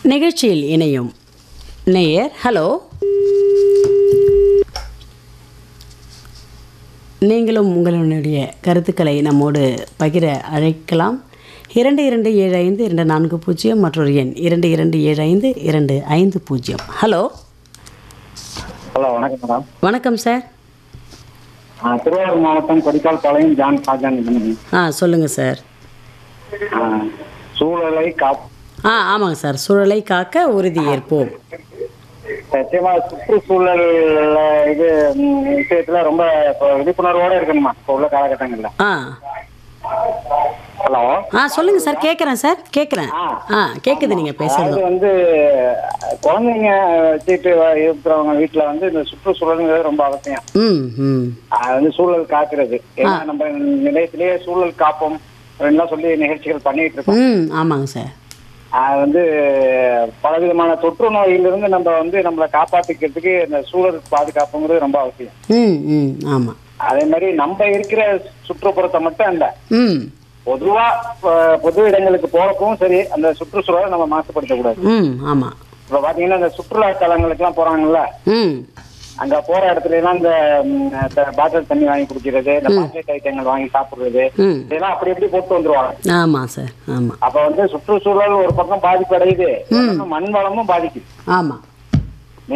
நிகழ்ச்சியில் இணையும் நேயர் ஹலோ நீங்களும் உங்களுடைய கருத்துக்களை நம்மோடு பகிர அழைக்கலாம் இரண்டு இரண்டு ஏழு ஐந்து இரண்டு நான்கு பூஜ்ஜியம் மற்றொரு எண் இரண்டு இரண்டு ஏழு ஐந்து இரண்டு ஐந்து பூஜ்ஜியம் ஹலோ ஹலோ வணக்கம் மேடம் வணக்கம் சார் ஆ, திருவாரூர் மாவட்டம் கொடிக்கால் பாளையம் ஜான் ஷாஜான் கம்பெனி. ஆ சொல்லுங்கள் சார் ஆ சூழலை காப் ஆ ஆமாங்க சார் சூழலை காக்க உறுதி ஏற்போம் சத்தியமா சுற்றுச்சூழல் இது ம், விஷயத்துல ரொம்ப இப்போ விழிப்புணர்வோட இருக்கணுமா இப்போ உள்ள காலகட்டங்கள்ல ஆ ஹலோ ஆ சொல்லுங்கள் சார் கேட்குறேன் சார் கேட்குறேன் ஆ கேட்குது நீங்கள் அது பேசுறது வந்து குழந்தைங்க வச்சுட்டு இருக்கிறவங்க வீட்டுல வந்து இந்த சுற்றுச்சூழல்ங்கிறது ரொம்ப அவசியம் ம் ம் அது வந்து சூழல் காக்கிறது ஏன்னா நம்ம நிலையத்திலேயே சூழல் காப்போம் எல்லாம் சொல்லி நிகழ்ச்சிகள் பண்ணிட்டு இருக்கோம் ம் ஆமாங்க சார் அது வந்து பலவிதமான தொற்று நோயிலிருந்து நம்ம வந்து நம்மளை காப்பாத்திக்கிறதுக்கு இந்த சூழல் பாதுகாப்புங்கிறது ரொம்ப அவசியம் ம் ம் ஆமாம் அதே மாதிரி நம்ம இருக்கிற சுற்றுப்புறத்தை மட்டும் இல்ல ம் பொதுவா அஹ், பொது இடங்களுக்கு போறப்பவும் சரி அந்த சுற்றுச்சூழலை நம்ம மாசுபடுத்தக்கூடாது ம் ஆமாம் இப்ப பாத்தீங்கன்னா இந்த சுற்றுலா தலங்களுக்கு எல்லாம் போறாங்கல்ல ம் அங்க போற இடத்துல எல்லாம் இந்த ம், இந்த பாட்டில் தண்ணி வாங்கி குடிக்கிறது இந்த பாக்கெட் ஐட்டங்கள் வாங்கி சாப்பிடுறது ம் இதெல்லாம் அப்படி எப்படி போட்டு வந்துருவாங்க ஆமாம் சார் ஆமாம் அப்ப வந்து சுற்றுச்சூழல் ஒரு பக்கம் பாதிப்பு அடையுது இன்னொன்னு மண் வளமும் பாதிக்குது ஆமாம்